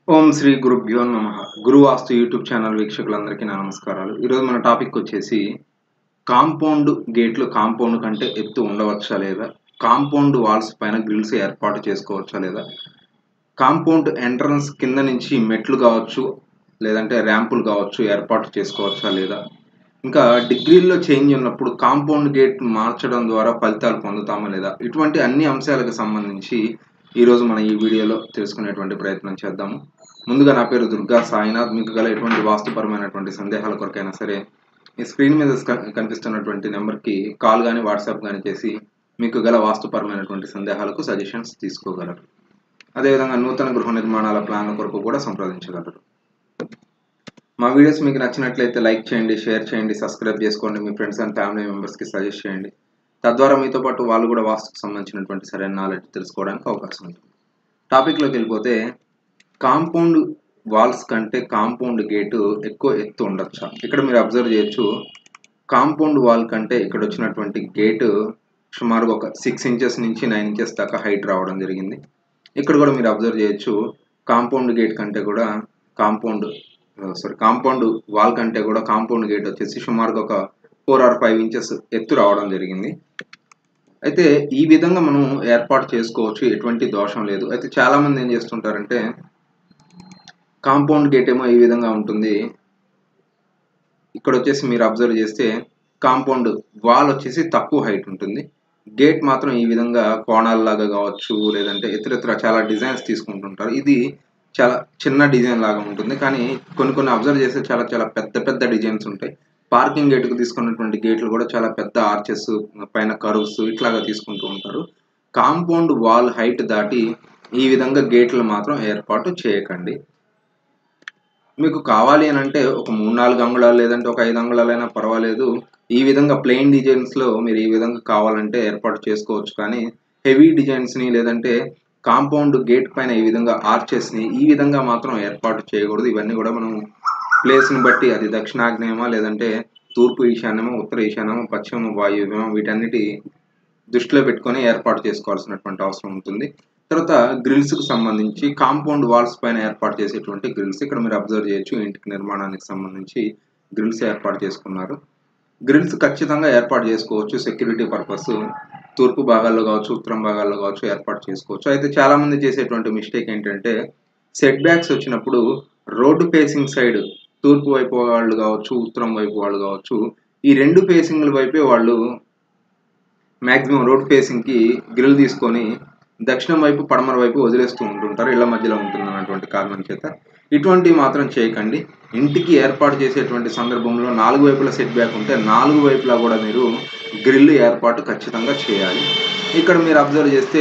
ఓం శ్రీ గురుభ్యో నమ గురు వాస్తు YouTube channel వీక్షకులందరికీ నా నమస్కారాలు ఈరోజు మన టాపిక్ వచ్చేసి కాంపౌండ్ గేట్లు కాంపౌండ్ కంటే ఎత్తు ఉండవచ్చా లేదా కాంపౌండ్ వాల్స్ పైన గ్రిల్స్ ఏర్పాటు చేసుకోవచ్చా లేదా కాంపౌండ్ ఎంట్రన్స్ కింద నుంచి మెట్లు కావచ్చు లేదంటే ర్యాంపులు కావచ్చు ఏర్పాటు చేసుకోవచ్చా లేదా ఇంకా డిగ్రీల్లో చేంజ్ ఉన్నప్పుడు కాంపౌండ్ గేట్ మార్చడం ద్వారా ఫలితాలు పొందుతామా లేదా ఇటువంటి అన్ని అంశాలకు సంబంధించి ఈరోజు మనం ఈ వీడియోలో తెలుసుకునేటువంటి ప్రయత్నం చేద్దాము ముందుగా నా పేరు దుర్గా సాయినాథ్ మీకు గల ఎటువంటి వాస్తుపరమైనటువంటి సందేహాల కొరకైనా సరే ఈ స్క్రీన్ మీద స్క- కనిపిస్తున్నటువంటి నెంబర్కి కాల్ కానీ వాట్సాప్ కానీ చేసి మీకు గల వాస్తుపరమైనటువంటి సందేహాలకు సజెషన్స్ తీసుకోగలరు అదేవిధంగా నూతన గృహ నిర్మాణాల ప్లాన్ల కొరకు కూడా సంప్రదించగలరు మా వీడియోస్ మీకు నచ్చినట్లయితే లైక్ చేయండి షేర్ చేయండి సబ్స్క్రైబ్ చేసుకోండి మీ ఫ్రెండ్స్ అండ్ ఫ్యామిలీ మెంబర్స్కి సజెస్ట్ చేయండి తద్వారా మీతో పాటు వాళ్ళు కూడా వాస్తుకు సంబంధించినటువంటి సరైన నాలెడ్జ్ తెలుసుకోవడానికి అవకాశం ఉంటుంది టాపిక్లోకి వెళ్ళిపోతే కాంపౌండ్ వాల్స్ కంటే కాంపౌండ్ గేటు ఎక్కువ ఎత్తు ఉండొచ్చా ఇక్కడ మీరు అబ్జర్వ్ చేయొచ్చు కాంపౌండ్ వాల్ కంటే ఇక్కడ వచ్చినటువంటి గేటు సుమారుగా ఒక సిక్స్ ఇంచెస్ నుంచి నైన్ ఇంచెస్ దాకా హైట్ రావడం జరిగింది ఇక్కడ కూడా మీరు అబ్జర్వ్ చేయొచ్చు కాంపౌండ్ గేట్ కంటే కూడా కాంపౌండ్ సారీ కాంపౌండ్ వాల్ కంటే కూడా కాంపౌండ్ గేట్ వచ్చేసి సుమారుగా ఒక ఫోర్ ఆర్ ఫైవ్ ఇంచెస్ ఎత్తు రావడం జరిగింది అయితే ఈ విధంగా మనం ఏర్పాటు చేసుకోవచ్చు ఎటువంటి దోషం లేదు అయితే చాలా మంది ఏం చేస్తుంటారంటే కాంపౌండ్ గేట్ ఏమో ఈ విధంగా ఉంటుంది ఇక్కడ వచ్చేసి మీరు అబ్జర్వ్ చేస్తే కాంపౌండ్ వాల్ వచ్చేసి తక్కువ హైట్ ఉంటుంది గేట్ మాత్రం ఈ విధంగా కోణాల్లాగా కావచ్చు లేదంటే ఇతరితర చాలా డిజైన్స్ తీసుకుంటుంటారు ఇది చాలా చిన్న డిజైన్ లాగా ఉంటుంది కానీ కొన్ని కొన్ని అబ్జర్వ్ చేస్తే చాలా చాలా పెద్ద పెద్ద డిజైన్స్ ఉంటాయి పార్కింగ్ గేట్కు తీసుకున్నటువంటి గేట్లు కూడా చాలా పెద్ద ఆర్చెస్ పైన కర్వ్స్ ఇట్లాగా తీసుకుంటూ ఉంటారు కాంపౌండ్ వాల్ హైట్ దాటి ఈ విధంగా గేట్లు మాత్రం ఏర్పాటు చేయకండి మీకు కావాలి అని అంటే ఒక మూడు నాలుగు అంగుళాలు లేదంటే ఒక ఐదు అంగుళాలైనా పర్వాలేదు ఈ విధంగా ప్లెయిన్ డిజైన్స్లో మీరు ఈ విధంగా కావాలంటే ఏర్పాటు చేసుకోవచ్చు కానీ హెవీ డిజైన్స్ని లేదంటే కాంపౌండ్ గేట్ పైన ఈ విధంగా ఆర్చెస్ని ఈ విధంగా మాత్రం ఏర్పాటు చేయకూడదు ఇవన్నీ కూడా మనం ప్లేస్ని బట్టి అది దక్షిణాగ్నేయమా లేదంటే తూర్పు ఈశాన్యమో ఉత్తర ఈశాన్యమో పశ్చిమ వాయువ్యమో వీటన్నిటి దృష్టిలో పెట్టుకొని ఏర్పాటు చేసుకోవాల్సినటువంటి అవసరం ఉంటుంది తర్వాత గ్రిల్స్కి సంబంధించి కాంపౌండ్ వాల్స్ పైన ఏర్పాటు చేసేటువంటి గ్రిల్స్ ఇక్కడ మీరు అబ్జర్వ్ చేయొచ్చు ఇంటికి నిర్మాణానికి సంబంధించి గ్రిల్స్ ఏర్పాటు చేసుకున్నారు గ్రిల్స్ ఖచ్చితంగా ఏర్పాటు చేసుకోవచ్చు సెక్యూరిటీ పర్పస్ తూర్పు భాగాల్లో కావచ్చు ఉత్తరం భాగాల్లో కావచ్చు ఏర్పాటు చేసుకోవచ్చు అయితే చాలా మంది చేసేటువంటి మిస్టేక్ ఏంటంటే సెట్ బ్యాక్స్ వచ్చినప్పుడు రోడ్డు ఫేసింగ్ సైడ్ తూర్పు వైపు వాళ్ళు కావచ్చు ఉత్తరం వైపు వాళ్ళు కావచ్చు ఈ రెండు ఫేసింగ్ల వైపే వాళ్ళు మ్యాక్సిమం రోడ్ ఫేసింగ్కి గ్రిల్ తీసుకొని దక్షిణం వైపు పడమర వైపు వదిలేస్తూ ఉంటుంటారు ఇళ్ల మధ్యలో ఉంటుంది అన్నటువంటి కారణం చేత ఇటువంటివి మాత్రం చేయకండి ఇంటికి ఏర్పాటు చేసేటువంటి సందర్భంలో నాలుగు వైపుల సెట్ బ్యాక్ ఉంటే నాలుగు వైపులా కూడా మీరు గ్రిల్ ఏర్పాటు ఖచ్చితంగా చేయాలి ఇక్కడ మీరు అబ్జర్వ్ చేస్తే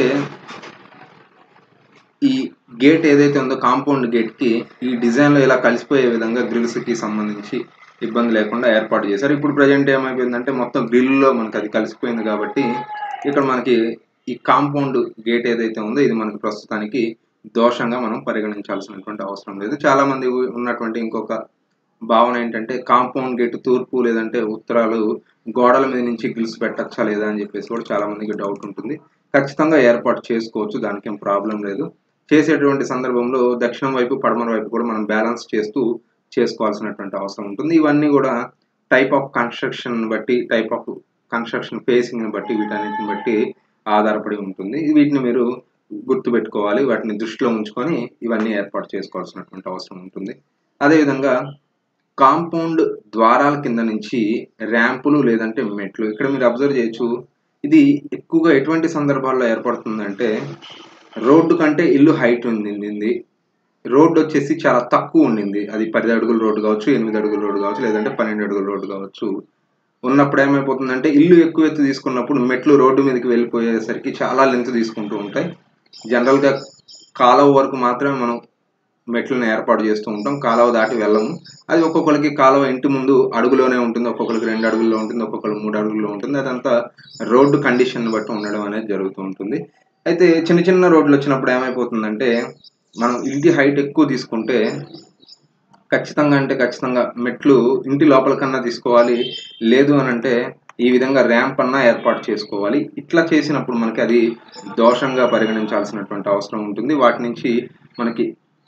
ఈ గేట్ ఏదైతే ఉందో కాంపౌండ్ గేట్కి ఈ డిజైన్లో ఇలా కలిసిపోయే విధంగా గ్రిల్స్కి సంబంధించి ఇబ్బంది లేకుండా ఏర్పాటు చేశారు ఇప్పుడు ప్రజెంట్ ఏమైపోయిందంటే మొత్తం గ్రిల్లో మనకి అది కలిసిపోయింది కాబట్టి ఇక్కడ మనకి ఈ కాంపౌండ్ గేట్ ఏదైతే ఉందో ఇది మనకి ప్రస్తుతానికి దోషంగా మనం పరిగణించాల్సినటువంటి అవసరం లేదు చాలా మంది ఉన్నటువంటి ఇంకొక భావన ఏంటంటే కాంపౌండ్ గేట్ తూర్పు లేదంటే ఉత్తరాలు గోడల మీద నుంచి గ్రిల్స్ పెట్టచ్చా లేదా అని చెప్పేసి కూడా చాలా మందికి డౌట్ ఉంటుంది ఖచ్చితంగా ఏర్పాటు చేసుకోవచ్చు దానికి ఏం ప్రాబ్లం లేదు చేసేటువంటి సందర్భంలో దక్షిణం వైపు పడమర వైపు కూడా మనం బ్యాలెన్స్ చేస్తూ చేసుకోవాల్సినటువంటి అవసరం ఉంటుంది ఇవన్నీ కూడా టైప్ ఆఫ్ కన్స్ట్రక్షన్ బట్టి టైప్ ఆఫ్ కన్స్ట్రక్షన్ ఫేసింగ్ని బట్టి వీటన్నిటిని బట్టి ఆధారపడి ఉంటుంది వీటిని మీరు గుర్తుపెట్టుకోవాలి వాటిని దృష్టిలో ఉంచుకొని ఇవన్నీ ఏర్పాటు చేసుకోవాల్సినటువంటి అవసరం ఉంటుంది అదేవిధంగా కాంపౌండ్ ద్వారాల కింద నుంచి ర్యాంపులు లేదంటే మెట్లు ఇక్కడ మీరు అబ్జర్వ్ చేయొచ్చు ఇది ఎక్కువగా ఎటువంటి సందర్భాల్లో ఏర్పడుతుందంటే రోడ్డు కంటే ఇల్లు హైట్ ఉండింది రోడ్డు వచ్చేసి చాలా తక్కువ ఉండింది అది పది అడుగుల రోడ్డు కావచ్చు ఎనిమిది అడుగుల రోడ్డు కావచ్చు లేదంటే పన్నెండు అడుగుల రోడ్డు కావచ్చు ఉన్నప్పుడు ఏమైపోతుందంటే ఇల్లు ఎక్కువ ఎత్తు తీసుకున్నప్పుడు మెట్లు రోడ్డు మీదకి వెళ్ళిపోయేసరికి చాలా లెంత్ తీసుకుంటూ ఉంటాయి జనరల్గా కాలువ వరకు మాత్రమే మనం మెట్లను ఏర్పాటు చేస్తూ ఉంటాం కాలువ దాటి వెళ్ళము అది ఒక్కొక్కరికి కాలువ ఇంటి ముందు అడుగులోనే ఉంటుంది ఒక్కొక్కరికి రెండు అడుగుల్లో ఉంటుంది ఒక్కొక్కరు మూడు అడుగుల్లో ఉంటుంది అదంతా రోడ్డు కండిషన్ బట్టి ఉండడం అనేది జరుగుతూ ఉంటుంది అయితే చిన్న చిన్న రోడ్లు వచ్చినప్పుడు ఏమైపోతుందంటే మనం ఇంటి హైట్ ఎక్కువ తీసుకుంటే ఖచ్చితంగా అంటే ఖచ్చితంగా మెట్లు ఇంటి లోపల కన్నా తీసుకోవాలి లేదు అని అంటే ఈ విధంగా ర్యాంప్ అన్నా ఏర్పాటు చేసుకోవాలి ఇట్లా చేసినప్పుడు మనకి అది దోషంగా పరిగణించాల్సినటువంటి అవసరం ఉంటుంది వాటి నుంచి మనకి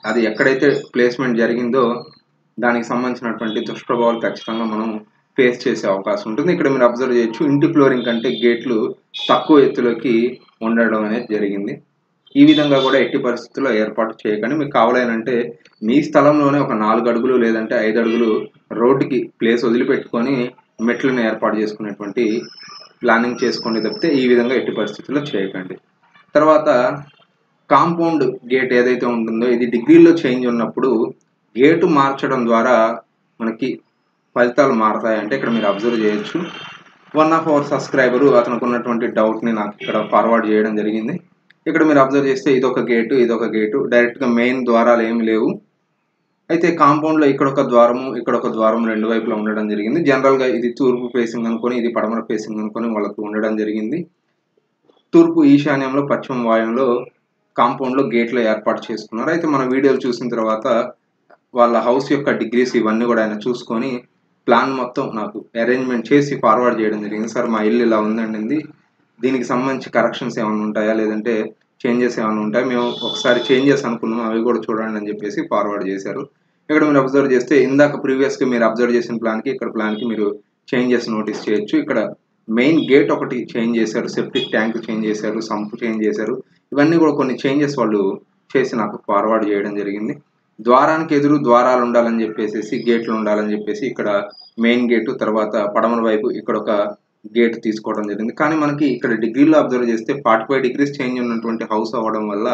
అది ఎక్కడైతే ప్లేస్మెంట్ జరిగిందో దానికి సంబంధించినటువంటి దుష్ప్రభావాలు ఖచ్చితంగా మనం ఫేస్ చేసే అవకాశం ఉంటుంది ఇక్కడ మీరు అబ్జర్వ్ చేయొచ్చు ఇంటి ఫ్లోరింగ్ కంటే గేట్లు తక్కువ ఎత్తులోకి ఉండడం అనేది జరిగింది ఈ విధంగా కూడా ఎట్టి పరిస్థితుల్లో ఏర్పాటు చేయకండి మీకు కావాలంటే మీ స్థలంలోనే ఒక నాలుగు అడుగులు లేదంటే ఐదు అడుగులు రోడ్డుకి ప్లేస్ వదిలిపెట్టుకొని మెట్లను ఏర్పాటు చేసుకునేటువంటి ప్లానింగ్ చేసుకోండి తప్పితే ఈ విధంగా ఎట్టి పరిస్థితుల్లో చేయకండి తర్వాత కాంపౌండ్ గేట్ ఏదైతే ఉంటుందో ఇది డిగ్రీలో చేంజ్ ఉన్నప్పుడు గేటు మార్చడం ద్వారా మనకి ఫలితాలు మారతాయి అంటే ఇక్కడ మీరు అబ్జర్వ్ చేయొచ్చు వన్ ఆఫ్ అవర్ సబ్స్క్రైబరు అతనికి ఉన్నటువంటి డౌట్ని నాకు ఇక్కడ ఫార్వర్డ్ చేయడం జరిగింది ఇక్కడ మీరు అబ్జర్వ్ చేస్తే ఇదొక గేటు ఇదొక గేటు డైరెక్ట్గా మెయిన్ ద్వారాలు ఏమి లేవు అయితే కాంపౌండ్లో ఇక్కడ ఒక ద్వారము ఇక్కడ ఒక ద్వారం రెండు వైపులా ఉండడం జరిగింది జనరల్గా ఇది తూర్పు ఫేసింగ్ అనుకొని ఇది పడమర ఫేసింగ్ అనుకొని వాళ్ళకు ఉండడం జరిగింది తూర్పు ఈశాన్యంలో పశ్చిమ వాయువులో కాంపౌండ్లో గేట్లు ఏర్పాటు చేసుకున్నారు అయితే మన వీడియోలు చూసిన తర్వాత వాళ్ళ హౌస్ యొక్క డిగ్రీస్ ఇవన్నీ కూడా ఆయన చూసుకొని ప్లాన్ మొత్తం నాకు అరేంజ్మెంట్ చేసి ఫార్వర్డ్ చేయడం జరిగింది సార్ మా ఇల్లు ఇలా ఉందండి దీనికి సంబంధించి కరెక్షన్స్ ఏమైనా ఉంటాయా లేదంటే చేంజెస్ ఏమైనా ఉంటాయా మేము ఒకసారి చేంజెస్ అనుకున్నాం అవి కూడా చూడండి అని చెప్పేసి ఫార్వర్డ్ చేశారు ఇక్కడ మీరు అబ్జర్వ్ చేస్తే ఇందాక ప్రీవియస్గా మీరు అబ్జర్వ్ చేసిన ప్లాన్కి ఇక్కడ ప్లాన్కి మీరు చేంజెస్ నోటీస్ చేయొచ్చు ఇక్కడ మెయిన్ గేట్ ఒకటి చేంజ్ చేశారు సెప్టిక్ ట్యాంక్ చేంజ్ చేశారు సంపు చేంజ్ చేశారు ఇవన్నీ కూడా కొన్ని చేంజెస్ వాళ్ళు చేసి నాకు ఫార్వర్డ్ చేయడం జరిగింది ద్వారానికి ఎదురు ద్వారాలు ఉండాలని చెప్పేసి గేట్లు ఉండాలని చెప్పేసి ఇక్కడ మెయిన్ గేటు తర్వాత పడమర వైపు ఇక్కడ ఒక గేట్ తీసుకోవడం జరిగింది కానీ మనకి ఇక్కడ డిగ్రీలో అబ్జర్వ్ చేస్తే ఫార్టీ ఫైవ్ డిగ్రీస్ చేంజ్ ఉన్నటువంటి హౌస్ అవ్వడం వల్ల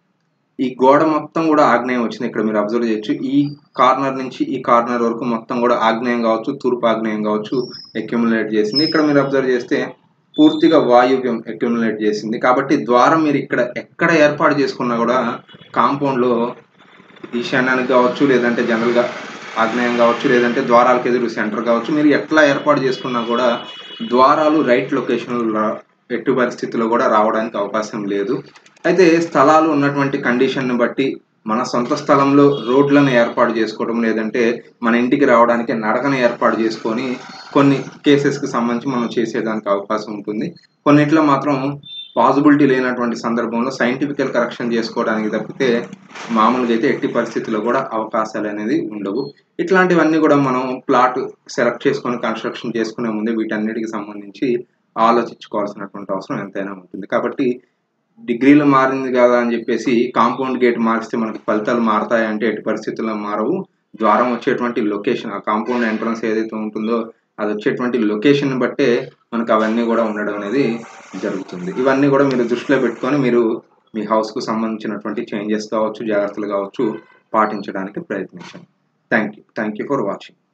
ఈ గోడ మొత్తం కూడా ఆగ్నేయం వచ్చింది ఇక్కడ మీరు అబ్జర్వ్ చేయొచ్చు ఈ కార్నర్ నుంచి ఈ కార్నర్ వరకు మొత్తం కూడా ఆగ్నేయం కావచ్చు తూర్పు ఆగ్నేయం కావచ్చు అక్యుములేట్ చేసింది ఇక్కడ మీరు అబ్జర్వ్ చేస్తే పూర్తిగా వాయువ్యం అక్యుములేట్ చేసింది కాబట్టి ద్వారం మీరు ఇక్కడ ఎక్కడ ఏర్పాటు చేసుకున్నా కూడా కాంపౌండ్లో ఈశాన్యానికి కావచ్చు లేదంటే జనరల్గా ఆగ్నేయం కావచ్చు లేదంటే ద్వారాలకు ఎదురు సెంటర్ కావచ్చు మీరు ఎట్లా ఏర్పాటు చేసుకున్నా కూడా ద్వారాలు రైట్ లొకేషన్లో ఎట్టి పరిస్థితిలో కూడా రావడానికి అవకాశం లేదు అయితే స్థలాలు ఉన్నటువంటి కండిషన్ని బట్టి మన సొంత స్థలంలో రోడ్లను ఏర్పాటు చేసుకోవడం లేదంటే మన ఇంటికి రావడానికి నడకను ఏర్పాటు చేసుకొని కొన్ని కేసెస్కి సంబంధించి మనం చేసేదానికి అవకాశం ఉంటుంది కొన్నిట్లో మాత్రం పాసిబిలిటీ లేనటువంటి సందర్భంలో సైంటిఫికల్ కరెక్షన్ చేసుకోవడానికి తప్పితే మామూలుగా అయితే ఎట్టి పరిస్థితుల్లో కూడా అవకాశాలు అనేది ఉండవు ఇట్లాంటివన్నీ కూడా మనం ప్లాట్ సెలెక్ట్ చేసుకొని కన్స్ట్రక్షన్ చేసుకునే ముందే వీటన్నిటికి సంబంధించి ఆలోచించుకోవాల్సినటువంటి అవసరం ఎంతైనా ఉంటుంది కాబట్టి డిగ్రీలు మారింది కదా అని చెప్పేసి కాంపౌండ్ గేట్ మారిస్తే మనకి ఫలితాలు మారతాయంటే ఎట్టి పరిస్థితుల్లో మారవు ద్వారం వచ్చేటువంటి లొకేషన్ ఆ కాంపౌండ్ ఎంట్రన్స్ ఏదైతే ఉంటుందో అది వచ్చేటువంటి లొకేషన్ బట్టే మనకు అవన్నీ కూడా ఉండడం అనేది జరుగుతుంది ఇవన్నీ కూడా మీరు దృష్టిలో పెట్టుకొని మీరు మీ హౌస్కు సంబంధించినటువంటి చేంజెస్ కావచ్చు జాగ్రత్తలు కావచ్చు పాటించడానికి ప్రయత్నించండి thank you thank you for watching